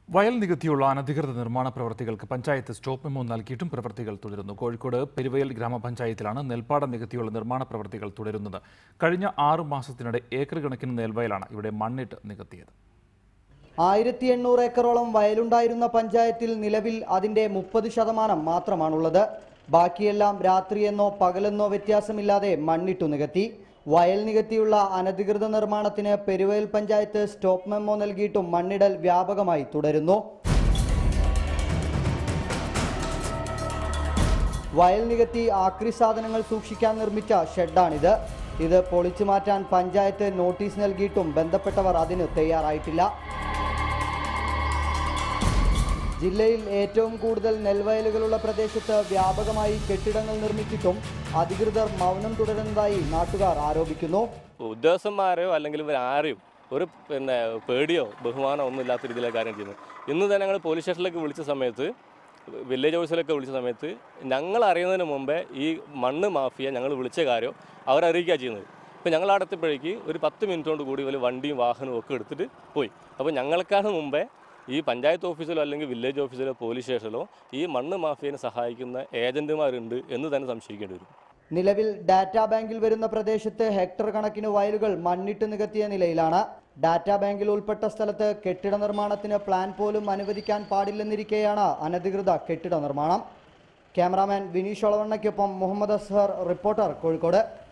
വയൽ നികത്തിയുള്ള അനധികൃത നിർമ്മാണ പ്രവൃത്തികൾക്ക് പഞ്ചായത്ത് സ്റ്റോപ്പ് മെമ്മോ നൽകിയിട്ടും പ്രവൃത്തികൾ തുടരുന്നു കോഴിക്കോട് പെരുവയൽ ഗ്രാമപഞ്ചായത്തിലാണ് നെൽപ്പാടം നികത്തിയുള്ള നിർമ്മാണ പ്രവൃത്തികൾ തുടരുന്നത് കഴിഞ്ഞ ആറു മാസത്തിനിടെ ഏക്കർ കണക്കിന് നെൽവയലാണ് ഇവിടെ മണ്ണിട്ട് നികത്തിയത് ആയിരത്തി എണ്ണൂറ് ഏക്കറോളം വയലുണ്ടായിരുന്ന പഞ്ചായത്തിൽ നിലവിൽ അതിന്റെ മുപ്പത് ശതമാനം മാത്രമാണുള്ളത് ബാക്കിയെല്ലാം രാത്രിയെന്നോ പകലെന്നോ വ്യത്യാസമില്ലാതെ മണ്ണിട്ടു നികത്തി വയൽ നികത്തിയുള്ള അനധികൃത നിർമ്മാണത്തിന് പെരുവയൽ പഞ്ചായത്ത് സ്റ്റോപ്പ് മെമ്മോ നൽകിയിട്ടും മണ്ണിടൽ വ്യാപകമായി തുടരുന്നു വയൽ നികത്തി ആക്രി സാധനങ്ങൾ സൂക്ഷിക്കാൻ നിർമ്മിച്ച ഷെഡാണിത് ഇത് പൊളിച്ചു മാറ്റാൻ പഞ്ചായത്ത് നോട്ടീസ് നൽകിയിട്ടും ബന്ധപ്പെട്ടവർ അതിന് തയ്യാറായിട്ടില്ല ജില്ലയിൽ ഏറ്റവും കൂടുതൽ നെൽവയലുകളുള്ള പ്രദേശത്ത് വ്യാപകമായി കെട്ടിടങ്ങൾ നിർമ്മിച്ചിട്ടും അധികൃതർ മൗനം തുടരുന്നതായി നാട്ടുകാർ ആരോപിക്കുന്നു ഉദ്യോഗസ്ഥന്മാരെയോ അല്ലെങ്കിൽ ഇവരാരെയും ഒരു പിന്നെ പേടിയോ ബഹുമാനമോ ഒന്നും ഇല്ലാത്ത രീതിയിലാണ് കാര്യം ചെയ്യുന്നത് ഇന്ന് തന്നെ ഞങ്ങൾ പോലീസ് സ്റ്റേഷനിലേക്ക് വിളിച്ച സമയത്ത് വില്ലേജ് ഓഫീസിലൊക്കെ വിളിച്ച സമയത്ത് ഞങ്ങൾ അറിയുന്നതിന് മുമ്പേ ഈ മണ്ണ് മാഫിയ ഞങ്ങൾ വിളിച്ച കാര്യം അവരറിയിക്കുക ചെയ്യുന്നത് ഇപ്പം ഞങ്ങൾ അവിടെ എത്തിയപ്പോഴേക്ക് ഒരു പത്ത് മിനിറ്റ് കൊണ്ട് കൂടി ഇവർ വണ്ടിയും വാഹനവും ഒക്കെ എടുത്തിട്ട് പോയി അപ്പോൾ ഞങ്ങൾക്കാണ് മുമ്പേ ഈ പഞ്ചായത്ത് ഓഫീസിലോ അല്ലെങ്കിൽ വില്ലേജ് ഓഫീസിലോ പോലീസ് സ്റ്റേഷനിലോ ഈ മണ്ണ് മാഫിയനെ സഹായിക്കുന്ന ഏജന്റുമാരുണ്ട് എന്ന് തന്നെ സംശയിക്കേണ്ടി വരും നിലവിൽ ഡാറ്റാ ബാങ്കിൽ വരുന്ന പ്രദേശത്ത് ഹെക്ടർ കണക്കിന് വയലുകൾ മണ്ണിട്ട് നികത്തിയ നിലയിലാണ് ഡാറ്റാ ബാങ്കിൽ ഉൾപ്പെട്ട സ്ഥലത്ത് കെട്ടിട നിർമ്മാണത്തിന് പ്ലാൻ പോലും അനുവദിക്കാൻ പാടില്ലെന്നിരിക്കെയാണ് അനധികൃത കെട്ടിട നിർമ്മാണം ക്യാമറാമാൻ വിനീഷ് ഒളവണ്ണയ്ക്കൊപ്പം മുഹമ്മദ് അസ്ഹർ റിപ്പോർട്ടർ കോഴിക്കോട്